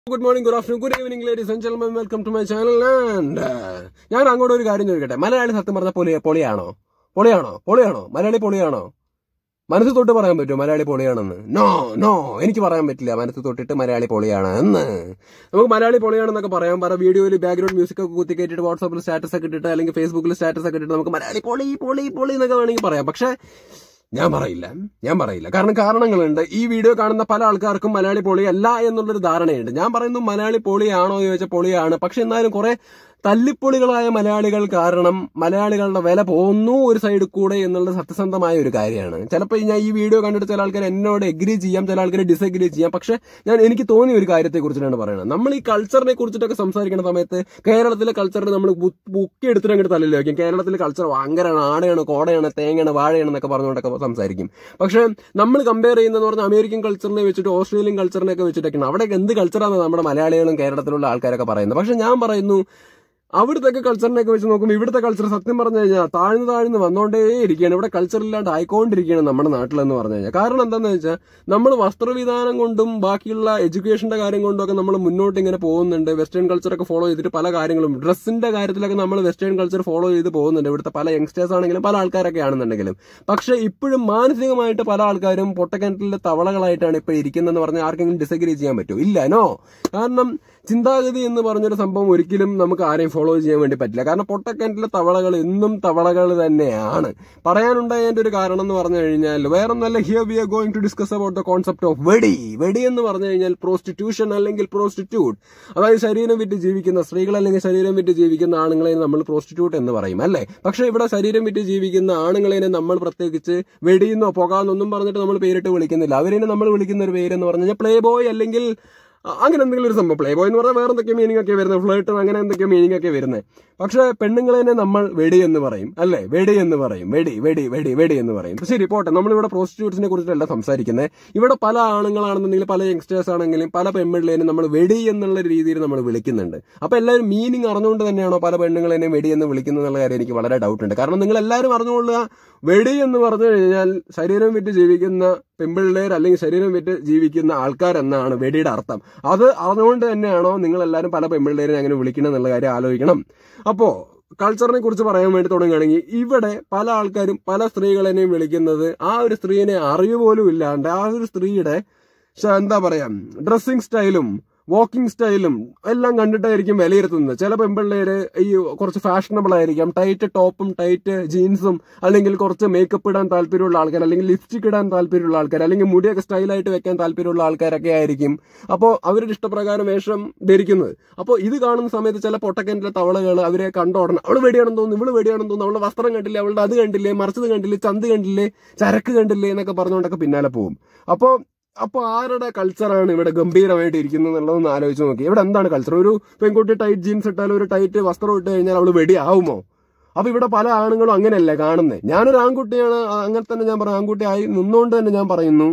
good morning good afternoon good evening ladies and gentlemen welcome to my channel and ഞാൻ അങ്ങോട്ട് ഒരു കാര്യം ചോദിക്കട്ടെ മലയാളി സത്യം പറഞ്ഞ പൊളി പൊളിയാണോ പൊളിയാണോ പൊളിയാണോ മലയാളി പൊളിയാണോ മനസ്സ് തൊട്ട് പറയാൻ പറ്റുമോ മലയാളി പൊളിയാണെന്ന് നോ നോ എനിക്ക് പറയാൻ പറ്റില്ല മനസ്സ് തൊട്ടിട്ട് മലയാളി പൊളിയാണ് എന്ന് നമുക്ക് മലയാളി പൊളിയാണെന്നൊക്കെ പറയാം പല വീഡിയോയിൽ ബാക്ക്ഗ്രൗണ്ട് മ്യൂസിക് ഒക്കെ കുത്തി കയറ്റിട്ട് വാട്സാപ്പിൽ സ്റ്റാറ്റസ് ഒക്കെ ഇട്ടിട്ട് അല്ലെങ്കിൽ ഫേസ്ബുക്കിൽ സ്റ്റാറ്റസ് ഒക്കെ ഇട്ടിട്ട് നമുക്ക് മലയാളി പൊളി പൊളി പൊളി എന്നൊക്കെ വേണമെങ്കിൽ പറയാം പക്ഷേ ഞാൻ പറയില്ല ഞാൻ പറയില്ല കാരണം കാരണങ്ങളുണ്ട് ഈ വീഡിയോ കാണുന്ന പല ആൾക്കാർക്കും മലയാളി പൊളിയല്ല എന്നുള്ളൊരു ധാരണയുണ്ട് ഞാൻ പറയുന്നു മലയാളി പൊളിയാണോ എന്ന് ചോദിച്ചാൽ പൊളിയാണ് പക്ഷെ എന്നാലും കുറെ തല്ലിപ്പൊളികളായ മലയാളികൾ കാരണം മലയാളികളുടെ വില പോകുന്നു ഒരു സൈഡിൽ കൂടെ എന്നുള്ളത് സത്യസന്ധമായ ഒരു കാര്യമാണ് ചിലപ്പോൾ ഞാൻ ഈ വീഡിയോ കണ്ടിട്ട് ചില ആൾക്കാർ എന്നോട് എഗ്രി ചെയ്യാം ചില ആൾക്കാർ ഡിസഗ്രി ചെയ്യാം പക്ഷെ ഞാൻ എനിക്ക് തോന്നിയ ഒരു കാര്യത്തെ കുറിച്ചിട്ടാണ് പറയുന്നത് നമ്മൾ ഈ കൾച്ചറിനെ കുറിച്ചിട്ടൊക്കെ സംസാരിക്കുന്ന സമയത്ത് കേരളത്തിലെ കൾച്ചറിന് നമ്മൾ ബുക്ക് എടുത്തിട്ട് അങ്ങോട്ട് തലയിൽ വയ്ക്കും കേരളത്തിലെ കൾച്ചർ ഭയങ്കരമാണ് ആടയാണ് കോടയാണ് തേങ്ങയാണ് വാഴയാണ് എന്നൊക്കെ പറഞ്ഞുകൊണ്ടൊക്കെ സംസാരിക്കും പക്ഷെ നമ്മൾ കമ്പയർ ചെയ്യുന്നതെന്ന് പറഞ്ഞാൽ അമേരിക്കൻ കൾച്ചറിനെ വെച്ചിട്ട് ഓസ്ട്രേലിയൻ കൾച്ചറിനെയൊക്കെ വെച്ചിട്ടൊക്കെയാണ് അവിടെ എന്ത് കൾച്ചറാണ് നമ്മുടെ മലയാളികളും കേരളത്തിലുള്ള ആൾക്കാരൊക്കെ പറയുന്നത് പക്ഷെ ഞാൻ പറയുന്നു അവിടുത്തെ കൾച്ചറിനെയൊക്കെ വെച്ച് നോക്കുമ്പോൾ ഇവിടുത്തെ കൾച്ചർ സത്യം പറഞ്ഞു കഴിഞ്ഞാൽ താഴ്ന്നു താഴ്ന്നു വന്നുകൊണ്ടേ ഇരിക്കുകയാണ് ഇവിടെ കൾച്ചർ ഇല്ലാണ്ട് ആയിക്കൊണ്ടിരിക്കുകയാണ് നമ്മുടെ നാട്ടിലെന്ന് പറഞ്ഞു കഴിഞ്ഞാൽ കാരണം എന്താണെന്ന് വെച്ചാൽ നമ്മൾ വസ്ത്രവിധാനം കൊണ്ടും ബാക്കിയുള്ള എഡ്യൂക്കേഷന്റെ കാര്യം കൊണ്ടും ഒക്കെ നമ്മൾ മുന്നോട്ട് ഇങ്ങനെ പോകുന്നുണ്ട് വെസ്റ്റേൺ കൾച്ചറൊക്കെ ഫോളോ ചെയ്തിട്ട് പല കാര്യങ്ങളും ഡ്രസ്സിന്റെ കാര്യത്തിലൊക്കെ നമ്മൾ വെസ്റ്റേൺ കൾച്ചർ ഫോളോ ചെയ്ത് പോകുന്നുണ്ട് ഇവിടുത്തെ പല യങ്സ്റ്റേഴ്സ് ആണെങ്കിലും പല ആൾക്കാരൊക്കെ ആണെന്നുണ്ടെങ്കിലും പക്ഷെ ഇപ്പോഴും മാനസികമായിട്ട് പല ആൾക്കാരും പൊട്ടക്കിണറ്റിലെ തവളകളായിട്ടാണ് ഇപ്പോൾ ഇരിക്കുന്നതെന്ന് പറഞ്ഞാൽ ആർക്കെങ്കിലും ഡിസഗ്രി ചെയ്യാൻ പറ്റുമോ ഇല്ല നോ കാരണം ചിന്താഗതി എന്ന് പറഞ്ഞൊരു സംഭവം ഒരിക്കലും നമുക്ക് ആരെയും ഫോളോ ചെയ്യാൻ വേണ്ടി പറ്റില്ല കാരണം പൊട്ടക്കിണറ്റിലെ തവളകൾ എന്നും തവളകൾ തന്നെയാണ് പറയാനുണ്ടായതിന്റെ ഒരു കാരണം എന്ന് പറഞ്ഞു കഴിഞ്ഞാൽ വേറെ നല്ല here we are going to discuss about the concept of വെടി വെടി എന്ന് പറഞ്ഞു കഴിഞ്ഞാൽ പ്രോസ്റ്റിറ്റ്യൂഷൻ അല്ലെങ്കിൽ പ്രോസ്റ്റിറ്റ്യൂട്ട് അതായത് ശരീരം വിറ്റ് ജീവിക്കുന്ന സ്ത്രീകൾ അല്ലെങ്കിൽ ശരീരം വിറ്റ് ജീവിക്കുന്ന ആണുങ്ങളെ നമ്മൾ പ്രോസ്റ്റിറ്റ്യൂട്ട് എന്ന് പറയും അല്ലേ പക്ഷെ ഇവിടെ ശരീരം വിറ്റ് ജീവിക്കുന്ന ആണുങ്ങളെ നമ്മൾ പ്രത്യേകിച്ച് വെടിയെന്നോ പുകാന്നൊന്നും പറഞ്ഞിട്ട് നമ്മൾ പേരിട്ട് വിളിക്കുന്നില്ല അവരെ നമ്മൾ വിളിക്കുന്ന ഒരു പേര് എന്ന് പറഞ്ഞു കഴിഞ്ഞാൽ പ്ലേ ബോയ് അല്ലെങ്കിൽ അ- അങ്ങനെ എന്തെങ്കിലും ഒരു സംഭവം പ്ലേ ബോയ് എന്ന് പറഞ്ഞാൽ വേറെ എന്തൊക്കെ മീനിങ് ഒക്കെ വരുന്നത് ഫ്ലേട്ട് അങ്ങനെ എന്തൊക്കെ മീനിങ് ഒക്കെ വരുന്നത് പക്ഷെ പെണ്ണുങ്ങളെ നമ്മൾ വെടി എന്ന് പറയും അല്ലേ വെടി എന്ന് പറയും വെടി വെടി വെടി വെടി എന്ന് പറയും ഇപ്പൊ ശരി പോട്ടെ നമ്മളിവിടെ പ്രോസ്റ്റിറ്റ്യൂട്ട്സിനെ കുറിച്ചല്ല സംസാരിക്കുന്നത് ഇവിടെ പല ആണുങ്ങളാണെന്നുണ്ടെങ്കിൽ പല യങ്സ്റ്റേഴ്സ് ആണെങ്കിലും പല പെൺപിള്ളേരും നമ്മൾ വെടി എന്നുള്ള രീതിയിൽ നമ്മൾ വിളിക്കുന്നുണ്ട് അപ്പൊ എല്ലാവരും മീനിങ് അറിഞ്ഞുകൊണ്ട് തന്നെയാണോ പല പെണ്ണുങ്ങളെന്നെ വെടി എന്ന് വിളിക്കുന്നത് എന്നുള്ള കാര്യം എനിക്ക് വളരെ ഡൗട്ട് ഉണ്ട് കാരണം നിങ്ങൾ എല്ലാവരും അറിഞ്ഞുകൊള്ളുക വെടി എന്ന് പറഞ്ഞു കഴിഞ്ഞാൽ ശരീരം വിറ്റ് ജീവിക്കുന്ന പെമ്പിള്ളേർ അല്ലെങ്കിൽ ശരീരം വിറ്റ് ജീവിക്കുന്ന ആൾക്കാർ എന്നാണ് വെടിയുടെ അർത്ഥം അത് അറിഞ്ഞുകൊണ്ട് തന്നെയാണോ നിങ്ങൾ എല്ലാവരും പല പെമ്പിള്ളേരെ അങ്ങനെ വിളിക്കണം എന്നുള്ള കാര്യം ആലോചിക്കണം അപ്പോ കൾച്ചറിനെ കുറിച്ച് പറയാൻ വേണ്ടി തുടങ്ങുകയാണെങ്കിൽ ഇവിടെ പല ആൾക്കാരും പല സ്ത്രീകളെയും വിളിക്കുന്നത് ആ ഒരു സ്ത്രീനെ അറിവ് പോലും ഇല്ലാണ്ട് ആ ഒരു സ്ത്രീയുടെ ശ- എന്താ പറയാ ഡ്രസ്സിങ് സ്റ്റൈലും വാക്കിംഗ് സ്റ്റൈലും എല്ലാം കണ്ടിട്ടായിരിക്കും വിലയിരുത്തുന്നത് ചില പെൺപിള്ളേര് ഈ കുറച്ച് ഫാഷനബിൾ ആയിരിക്കാം ടൈറ്റ് ടോപ്പും ടൈറ്റ് ജീൻസും അല്ലെങ്കിൽ കുറച്ച് മേക്കപ്പ് ഇടാൻ താല്പര്യമുള്ള ആൾക്കാർ അല്ലെങ്കിൽ ലിപ്സ്റ്റിക് ഇടാൻ താല്പര്യമുള്ള ആൾക്കാർ അല്ലെങ്കിൽ മുടിയൊക്കെ സ്റ്റൈലായിട്ട് വെക്കാൻ താല്പര്യമുള്ള ആൾക്കാരൊക്കെ ആയിരിക്കും അപ്പോൾ അവരുടെ ഇഷ്ടപ്രകാരം വേഷം ധരിക്കുന്നത് അപ്പോൾ ഇത് കാണുന്ന സമയത്ത് ചില പൊട്ടക്കൻ്റെ തവളകൾ അവരെ കണ്ട ഉടനെ അവള് വെടിയാണെന്ന് തോന്നുന്നു ഇവള് വെടിയാണെന്ന് തോന്നുന്നു അവളുടെ വസ്ത്രം കണ്ടില്ലേ അവളുടെ അത് കണ്ടില്ലേ മറിച്ചത് കണ്ടില്ലേ ചന്ത് കണ്ടില്ലേ ചരക്ക് കണ്ടില്ലേ എന്നൊക്കെ പറഞ്ഞുകൊണ്ടൊക്കെ പിന്നാലെ പോകും അപ്പോൾ അപ്പൊ ആരുടെ കൾച്ചറാണ് ഇവിടെ ഗംഭീരമായിട്ട് ഇരിക്കുന്നത് എന്നുള്ളതൊന്ന് ആലോചിച്ച് നോക്കി ഇവിടെ എന്താണ് കൾച്ചർ ഒരു പെൺകുട്ടി ടൈറ്റ് ജീൻസ് ഇട്ടാൽ ഒരു ടൈറ്റ് വസ്ത്രം ഇട്ട് കഴിഞ്ഞാൽ അവള് വെടിയാവുമോ അപ്പൊ ഇവിടെ പല ആണുങ്ങളും അങ്ങനെയല്ലേ കാണുന്നത് ഞാനൊരു ആൺകുട്ടിയാണ് ആ- അങ്ങനെ തന്നെ ഞാൻ പറയാം ആൺകുട്ടി ആയി നിന്നുകൊണ്ട് തന്നെ ഞാൻ പറയുന്നു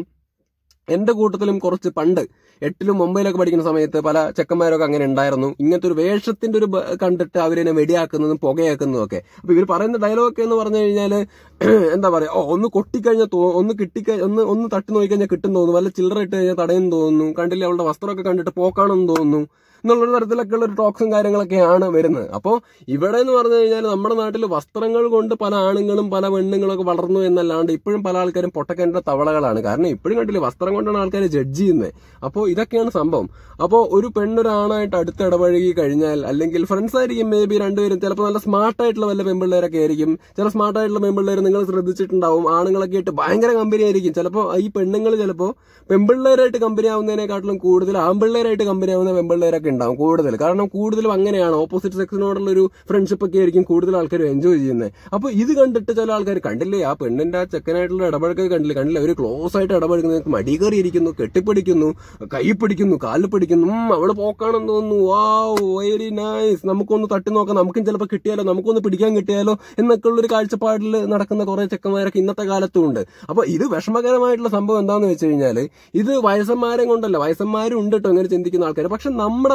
എന്റെ കൂട്ടത്തിലും കുറച്ച് പണ്ട് എട്ടിലും ഒമ്പതിലൊക്കെ പഠിക്കുന്ന സമയത്ത് പല ചെക്കന്മാരൊക്കെ അങ്ങനെ ഉണ്ടായിരുന്നു ഇങ്ങനത്തെ ഒരു വേഷത്തിന്റെ ഒരു ബ- കണ്ടിട്ട് അവരെന്നെ വെടിയാക്കുന്നതും പുകയാക്കുന്നതും ഒക്കെ അപ്പൊ ഇവർ പറയുന്ന ഡയലോഗ് എന്ന് പറഞ്ഞു കഴിഞ്ഞാല് എന്താ പറയാ ഓ ഒന്ന് കൊട്ടിക്കഴിഞ്ഞാൽ തോ ഒന്ന് കിട്ടിക്കഴിഞ്ഞ ഒന്ന് ഒന്ന് തട്ടി നോക്കിക്കഴിഞ്ഞാൽ കിട്ടും തോന്നുന്നു വല്ല ചില്ലറ ഇട്ട് കഴിഞ്ഞാൽ തടയും തോന്നുന്നു കണ്ടില്ലേ അവളുടെ വസ്ത്രമൊക്കെ കണ്ടിട്ട് പോക്കാണെന്ന് തോന്നുന്നു എന്നുള്ളൊരു തരത്തിലൊക്കെ ഉള്ള ഒരു ടോക്സും കാര്യങ്ങളൊക്കെയാണ് വരുന്നത് അപ്പോൾ ഇവിടെ എന്ന് പറഞ്ഞു കഴിഞ്ഞാൽ നമ്മുടെ നാട്ടിൽ വസ്ത്രങ്ങൾ കൊണ്ട് പല ആണുങ്ങളും പല പെണ്ണുങ്ങളും ഒക്കെ വളർന്നു എന്നല്ലാണ്ട് ഇപ്പോഴും പല ആൾക്കാരും പൊട്ടക്കൻ്റെ തവളകളാണ് കാരണം ഇപ്പോഴും കണ്ടില്ലേ വസ്ത്രം കൊണ്ടാണ് ആൾക്കാർ ജഡ്ജ് ചെയ്യുന്നത് അപ്പോൾ ഇതൊക്കെയാണ് സംഭവം അപ്പോൾ ഒരു പെണ്ണൊരാണായിട്ട് അടുത്ത് ഇടപഴകി കഴിഞ്ഞാൽ അല്ലെങ്കിൽ ഫ്രണ്ട്സ് ആയിരിക്കും മേ ബി രണ്ടുപേരും ചിലപ്പോൾ നല്ല സ്മാർട്ട് ആയിട്ടുള്ള വല്ല പെൺപിള്ളേരൊക്കെ ആയിരിക്കും ചില സ്മാർട്ട് ആയിട്ടുള്ള പെൺപിള്ളേർ നിങ്ങൾ ശ്രദ്ധിച്ചിട്ടുണ്ടാവും ആണുങ്ങളൊക്കെ ആയിട്ട് ഭയങ്കര കമ്പനി ആയിരിക്കും ചിലപ്പോൾ ഈ പെണ്ണുങ്ങൾ ചിലപ്പോൾ പെൺപിള്ളേരായിട്ട് കമ്പനി ആവുന്നതിനെക്കാട്ടിലും കൂടുതൽ ആൺപിള്ളേരായിട്ട് കമ്പനി ആവുന്ന പെൺപിള്ളേരൊക്കെ ഉണ്ടാവും കൂടുതൽ കാരണം കൂടുതലും അങ്ങനെയാണ് ഓപ്പോസിറ്റ് സെക്സിനോടുള്ള ഒരു ഫ്രണ്ട്ഷിപ്പ് ഒക്കെ ആയിരിക്കും കൂടുതൽ ആൾക്കാർ എൻജോയ് ചെയ്യുന്നത് അപ്പോൾ ഇത് കണ്ടിട്ട് ചില ആൾക്കാർ കണ്ടില്ലേ ആ പെണ്ണിന്റെ ആ ചെക്കനായിട്ടുള്ള ഇടപഴകൊക്കെ കണ്ടില്ലേ കണ്ടില്ലേ അവർ ക്ലോസ് ആയിട്ട് ഇടപഴകുന്നത് മടി കയറിയിരിക്കുന്നു കെട്ടിപ്പിടിക്കുന്നു കൈ പിടിക്കുന്നു കാലിൽ പിടിക്കുന്നു ഉം, അവള് പോക്കാണെന്ന് തോന്നുന്നു വാ വെരി നൈസ് നമുക്കൊന്ന് തട്ടി നോക്കാം നമുക്കും ചിലപ്പോൾ കിട്ടിയാലോ നമുക്കൊന്ന് പിടിക്കാൻ കിട്ടിയാലോ എന്നൊക്കെ ഉള്ളൊരു കാഴ്ചപ്പാടിൽ നടക്കുന്ന കുറെ ചെക്കന്മാരൊക്കെ ഇന്നത്തെ കാലത്തും ഉണ്ട് അപ്പൊ ഇത് വിഷമകരമായിട്ടുള്ള സംഭവം എന്താന്ന് വെച്ച് കഴിഞ്ഞാൽ ഇത് വയസ്സന്മാരെ കൊണ്ടല്ല വയസ്സന്മാരും ഉണ്ട് കേട്ടോ ഇങ്ങനെ ചിന്തിക്കുന്ന ആൾക്കാർ പക്ഷെ നമ്മുടെ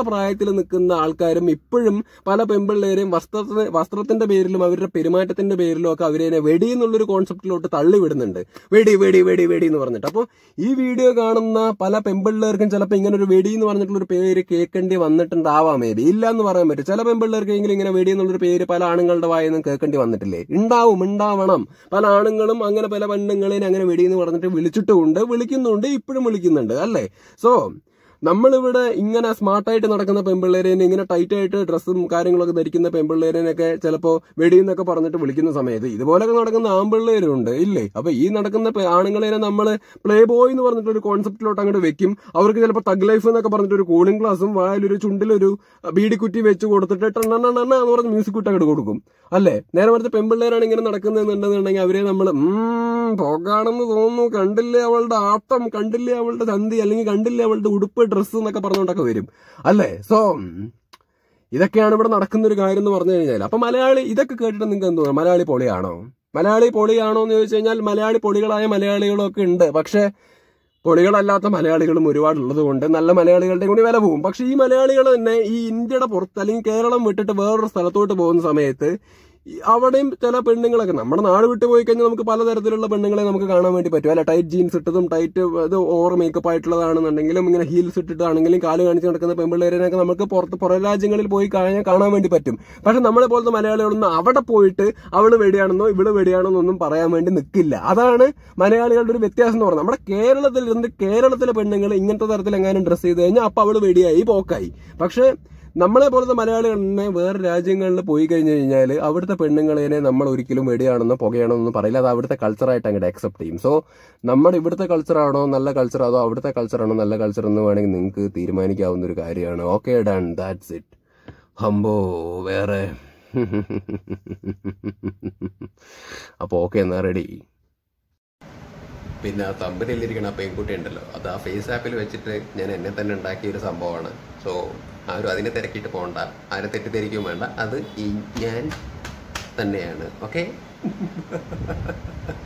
പ്രായത്തിൽ നിൽക്കുന്ന ആൾക്കാരും ഇപ്പോഴും പല പെമ്പിള്ളേരെയും വസ്ത്രത്തിന് വസ്ത്രത്തിന്റെ പേരിലും അവരുടെ പെരുമാറ്റത്തിന്റെ പേരിലും ഒക്കെ അവരെ വെടി എന്നുള്ളൊരു കോൺസെപ്റ്റിലോട്ട് തള്ളിവിടുന്നുണ്ട് വെടി വെടി വെടി വെടി എന്ന് പറഞ്ഞിട്ട് അപ്പോൾ ഈ വീഡിയോ കാണുന്ന പല പെമ്പിള്ളേർക്കും ചിലപ്പോൾ ഇങ്ങനെ ഒരു വെടി എന്ന് പറഞ്ഞിട്ടുള്ള ഒരു പേര് കേൾക്കേണ്ടി വന്നിട്ടുണ്ടാവാം മേ ബി ഇല്ല എന്ന് പറയാൻ പറ്റും ചില പെമ്പിള്ളേർക്കെങ്കിലും ഇങ്ങനെ വെടി എന്നുള്ളൊരു പേര് പല ആണുങ്ങളുടെ വായെന്നും കേൾക്കേണ്ടി വന്നിട്ടില്ലേ ഉണ്ടാവും ഉണ്ടാവണം പല ആണുങ്ങളും അങ്ങനെ പല പെണ്ണുങ്ങളെ അങ്ങനെ വെടി എന്ന് പറഞ്ഞിട്ട് വിളിച്ചിട്ടുമുണ്ട് വിളിക്കുന്നുണ്ട് ഇപ്പോഴും വിളിക്കുന്നുണ്ട് അല്ലേ സോ നമ്മളിവിടെ ഇങ്ങനെ സ്മാർട്ടായിട്ട് നടക്കുന്ന പെമ്പിള്ളേരേനെ ഇങ്ങനെ ടൈറ്റ് ആയിട്ട് ഡ്രസ്സും കാര്യങ്ങളൊക്കെ ധരിക്കുന്ന പെമ്പിള്ളേരനൊക്കെ ചിലപ്പോൾ വെടിയെന്നൊക്കെ പറഞ്ഞിട്ട് വിളിക്കുന്ന സമയത്ത് ഇതുപോലൊക്കെ നടക്കുന്ന ആമ്പിള്ളേരുണ്ട് ഇല്ലേ അപ്പൊ ഈ നടക്കുന്ന പെ- ആണുങ്ങളെ നമ്മൾ പ്ലേ ബോയ് എന്ന് പറഞ്ഞിട്ട് ഒരു കോൺസെപ്റ്റിലോട്ട് അങ്ങോട്ട് വെക്കും അവർക്ക് ചിലപ്പോൾ തഗ് ലൈഫ് എന്നൊക്കെ പറഞ്ഞിട്ട് ഒരു കൂളിംഗ് ഗ്ലാസും വായിലൊരു ചുണ്ടിലൊരു ബീഡിക്കുറ്റി വെച്ച് കൊടുത്തിട്ട് ടണ്ണ എന്ന് പറഞ്ഞ് മ്യൂസിക് കുട്ടി അങ്ങോട്ട് കൊടുക്കും അല്ലേ നേരെ മറിച്ച് പെമ്പിള്ളേരാണ് ഇങ്ങനെ നടക്കുന്നതെന്നുണ്ടെന്നുണ്ടെങ്കിൽ അവരെ നമ്മൾ പോകാണെന്ന് തോന്നുന്നു കണ്ടില്ലേ അവളുടെ ആട്ടം കണ്ടില്ലേ അവളുടെ ചന്തി അല്ലെങ്കിൽ കണ്ടില്ലേ അവളുടെ ഉടുപ്പ് ഡ്രസ്സ് എന്നൊക്കെ പറഞ്ഞുകൊണ്ടൊക്കെ വരും അല്ലേ സോ ഇതൊക്കെയാണ് ഇവിടെ നടക്കുന്ന ഒരു കാര്യം എന്ന് പറഞ്ഞു കഴിഞ്ഞാൽ അപ്പൊ മലയാളി ഇതൊക്കെ കേട്ടിട്ട് നിങ്ങൾക്ക് എന്ത് തോന്നുന്നു മലയാളി പൊളിയാണോ മലയാളി പൊളിയാണോ എന്ന് ചോദിച്ചു കഴിഞ്ഞാൽ മലയാളി പൊളികളായ മലയാളികളും ഒക്കെ ഉണ്ട് പക്ഷെ പൊളികളല്ലാത്ത മലയാളികളും ഒരുപാടുള്ളത് കൊണ്ട് നല്ല മലയാളികളുടെ കൂടി വില പോകും പക്ഷെ ഈ മലയാളികൾ തന്നെ ഈ ഇന്ത്യയുടെ പുറത്ത് അല്ലെങ്കിൽ കേരളം വിട്ടിട്ട് വേറൊരു സ്ഥലത്തോട്ട് പോകുന്ന സമയത്ത് ഈ അവിടെയും ചില പെണ്ണുങ്ങളൊക്കെ നമ്മുടെ നാട് വിട്ട് പോയി കഴിഞ്ഞാൽ നമുക്ക് പലതരത്തിലുള്ള പെണ്ണുങ്ങളെ നമുക്ക് കാണാൻ വേണ്ടി പറ്റും അല്ല ടൈറ്റ് ജീൻസ് ഇട്ടതും ടൈറ്റ് ഇത് ഓവർ മേക്കപ്പ് ആയിട്ടുള്ളതാണെന്നുണ്ടെങ്കിലും ഇങ്ങനെ ഹീൽസ് ഇട്ടിട്ടാണെങ്കിലും കാല് കാണിച്ച് നടക്കുന്ന പെൺപിള്ളേരനൊക്കെ നമുക്ക് പുറത്ത് പുറം രാജ്യങ്ങളിൽ പോയി കാണാൻ കാണാൻ വേണ്ടി പറ്റും പക്ഷെ നമ്മളെ പോലത്തെ മലയാളികളൊന്നും അവിടെ പോയിട്ട് അവള് വെടിയാണെന്നോ ഇവള് വെടിയാണെന്നോ ഒന്നും പറയാൻ വേണ്ടി നിൽക്കില്ല അതാണ് മലയാളികളുടെ ഒരു വ്യത്യാസം എന്ന് പറയുന്നത് നമ്മുടെ കേരളത്തിൽ ഇരുന്ന് കേരളത്തിലെ പെണ്ണുങ്ങൾ ഇങ്ങനത്തെ തരത്തിൽ എങ്ങാനും ഡ്രസ്സ് ചെയ്ത് കഴിഞ്ഞാൽ അപ്പൊ അവള് വെടിയായി പോക്കായി പക്ഷെ നമ്മളെ പോലത്തെ മലയാളികൾ തന്നെ വേറെ രാജ്യങ്ങളിൽ പോയി കഴിഞ്ഞു കഴിഞ്ഞാൽ അവിടുത്തെ പെണ്ണുങ്ങളെ നമ്മൾ ഒരിക്കലും വെടിയാണെന്നോ പുകയാണോ എന്നൊന്നും പറയില്ല അത് അവിടുത്തെ കൾച്ചറായിട്ട് അങ്ങോട്ട് അക്സെപ്റ്റ് ചെയ്യും സോ നമ്മുടെ ഇവിടുത്തെ കൾച്ചറാണോ നല്ല കൾച്ചർ അതോ അവിടുത്തെ കൾച്ചറാണോ നല്ല കൾച്ചർ എന്ന് വേണമെങ്കിൽ നിങ്ങൾക്ക് തീരുമാനിക്കാവുന്ന ഒരു കാര്യമാണ് ഓക്കെ ഡൺ ദാറ്റ്സ് ഇറ്റ് ഹംബോ വേറെ അപ്പോൾ ഓക്കെ എന്നാ റെഡി പിന്നെ ആ തമ്പനിലിരിക്കണ ആ പെൺകുട്ടി ഉണ്ടല്ലോ അത് ആ ഫേസ് ആപ്പിൽ വെച്ചിട്ട് ഞാൻ എന്നെ തന്നെ ഉണ്ടാക്കിയ ഒരു സംഭവമാണ് സോ ആരും അതിനെ തിരക്കിയിട്ട് പോകണ്ട ആരെ തെറ്റിദ്ധരിക്കുകയും വേണ്ട അത് ഈ ഞാൻ തന്നെയാണ് ഓക്കെ